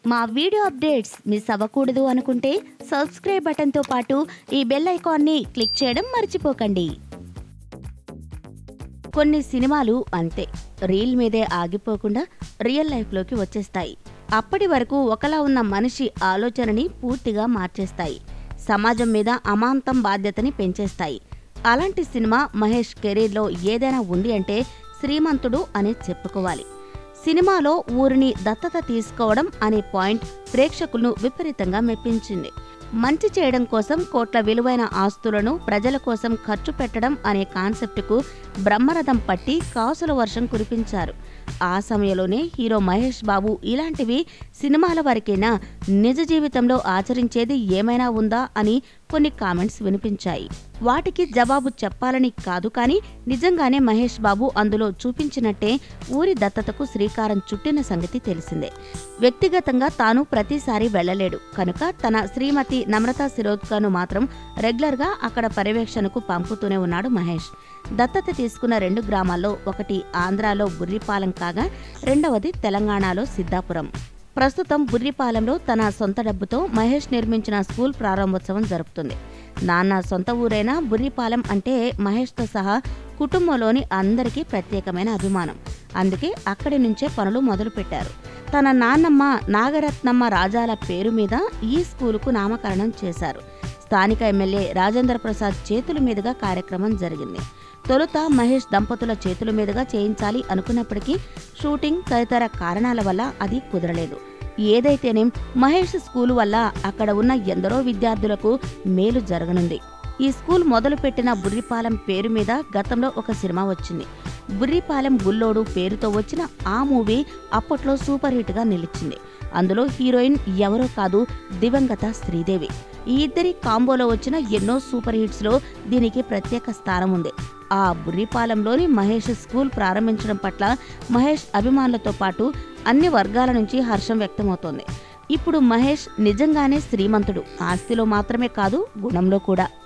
మా video updates miss అవ్వకూడదు అనుకుంటే సబ్స్క్రైబ్ బటన్తో పాటు ఈ బెల్ ఐకాన్ని క్లిక్ చేయడం మర్చిపోకండి కొన్ని సినిమాలు అంతే రీల్ మీదే ఆగిపోకుండా రియల్ లైఫ్లోకి వచ్చేస్తాయి అప్పటి వరకు ఒకలా ఉన్న మనిషి ఆలోచనని పూర్తిగా మార్చేస్తాయి సమాజం మీద అమాంతం బాధ్యతని పెంచేస్తాయి అలాంటి సినిమా మహేష్ కెరీర్లో ఏదైనా ఉంది అంటే శ్రీమంతుడు అని చెప్పుకోవాలి సినిమాలో ఊరిని దత్తత తీసుకోవడం అనే పాయింట్ ప్రేక్షకులను విపరీతంగా మెప్పించింది మంచి చేయడం కోసం కోట్ల విలువైన ఆస్తులను ప్రజల కోసం ఖర్చు పెట్టడం అనే కాన్సెప్టుకు బ్రహ్మరథం పట్టి కాసుల వర్షం కురిపించారు ఆ సమయంలోనే హీరో మహేష్ బాబు ఇలాంటివి సినిమాల వరకైనా నిజ జీవితంలో ఆచరించేది ఏమైనా ఉందా అని కొన్ని కామెంట్స్ వినిపించాయి వాటికి జవాబు చెప్పాలని కాదు కానీ నిజంగానే మహేష్ బాబు అందులో చూపించినట్టే ఊరి దత్తతకు శ్రీకారం చుట్టిన సంగతి తెలిసిందే వ్యక్తిగతంగా తాను ప్రతిసారి వెళ్ళలేడు కనుక తన శ్రీమతి నమ్రతా శిరోద్కర్ను మాత్రం రెగ్యులర్గా అక్కడ పర్యవేక్షణకు పంపుతూనే ఉన్నాడు మహేష్ దత్తత తీసుకున్న రెండు గ్రామాల్లో ఒకటి ఆంధ్రాలో బుర్రిపాలెం కాగా రెండవది తెలంగాణలో సిద్ధాపురం ప్రస్తుతం బుర్రిపాలెంలో తన సొంత డబ్బుతో మహేష్ నిర్మించిన స్కూల్ ప్రారంభోత్సవం జరుపుతుంది నాన్న సొంత ఊరైన బుర్రిపాలెం అంటే మహేష్తో సహా కుటుంబంలోని అందరికీ ప్రత్యేకమైన అభిమానం అందుకే అక్కడి నుంచే పనులు మొదలుపెట్టారు తన నాన్నమ్మ నాగరత్నమ్మ రాజాల పేరు మీద ఈ స్కూలుకు నామకరణం చేశారు స్థానిక ఎమ్మెల్యే రాజేంద్ర ప్రసాద్ చేతుల మీదుగా కార్యక్రమం జరిగింది తొలుత మహేష్ దంపతుల చేతుల మీదుగా చేయించాలి అనుకున్నప్పటికీ షూటింగ్ తదితర కారణాల వల్ల అది కుదరలేదు ఏదైతేనేం మహేష్ స్కూలు వల్ల అక్కడ ఉన్న ఎందరో విద్యార్థులకు మేలు జరగనుంది ఈ స్కూల్ మొదలుపెట్టిన బుర్రిపాలెం పేరు మీద గతంలో ఒక సినిమా వచ్చింది బుర్రిపాలెం గుల్లోడు పేరుతో వచ్చిన ఆ మూవీ అప్పట్లో సూపర్ హిట్ గా నిలిచింది అందులో హీరోయిన్ ఎవరో కాదు దివంగత శ్రీదేవి ఈ ఇద్దరి కాంబోలో వచ్చిన ఎన్నో సూపర్ హిట్స్ లో దీనికి ప్రత్యేక స్థానం ఉంది ఆ బుర్రిపాలెంలోని మహేష్ స్కూల్ ప్రారంభించడం పట్ల మహేష్ అభిమానులతో పాటు అన్ని వర్గాల నుంచి హర్షం వ్యక్తమవుతోంది ఇప్పుడు మహేష్ నిజంగానే శ్రీమంతుడు ఆస్తిలో మాత్రమే కాదు గుణంలో కూడా